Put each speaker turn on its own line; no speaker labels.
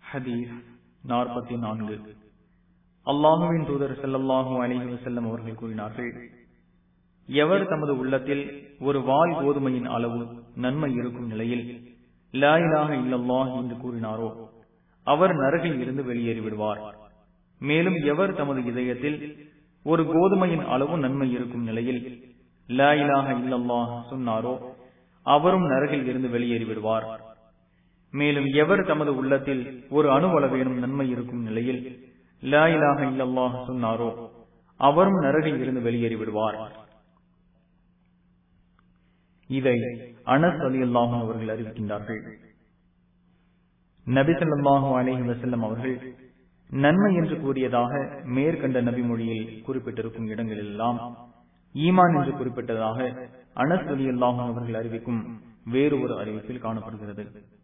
ஹதீஸ் நாற்பத்தி நான்கு அல்லாஹுவின் தூதர் செல்லல்லாஹு அலிஹி வசல்லம் அவர்கள் கூறினார்கள் எவர் தமது உள்ளத்தில் ஒரு வால் கோதுமையின் அளவு நன்மை இருக்கும் நிலையில் லாயிலாக இல்லல்லாஹ் என்று கூறினாரோ அவர் நரகில் இருந்து வெளியேறி விடுவார் மேலும் எவர் தமது இதயத்தில் ஒரு கோதுமையின் அளவு நன்மை இருக்கும் நிலையில் லாயிலாக இல்லல்லாஹ் சொன்னாரோ அவரும் நரகில் இருந்து வெளியேறி விடுவார் மேலும் எவர் தமது உள்ளத்தில் ஒரு அணுவளவேனும் நன்மை இருக்கும் நிலையில் லாயிலாக இல்லல்லாஹ் சொன்னாரோ அவரும் நரகில் இருந்து வெளியேறி விடுவார் இதை அனஸ் அலி அல்லாஹும் அவர்கள் அறிவிக்கின்றார்கள் நபி சொல்லாஹு அலஹி வசல்லம் அவர்கள் நன்மை என்று கூறியதாக மேற்கண்ட நபி மொழியில் குறிப்பிட்டிருக்கும் இடங்களெல்லாம் ஈமான் என்று குறிப்பிட்டதாக அனஸ் அலி அல்லாஹும் அவர்கள் அறிவிக்கும் வேறு ஒரு அறிவிப்பில் காணப்படுகிறது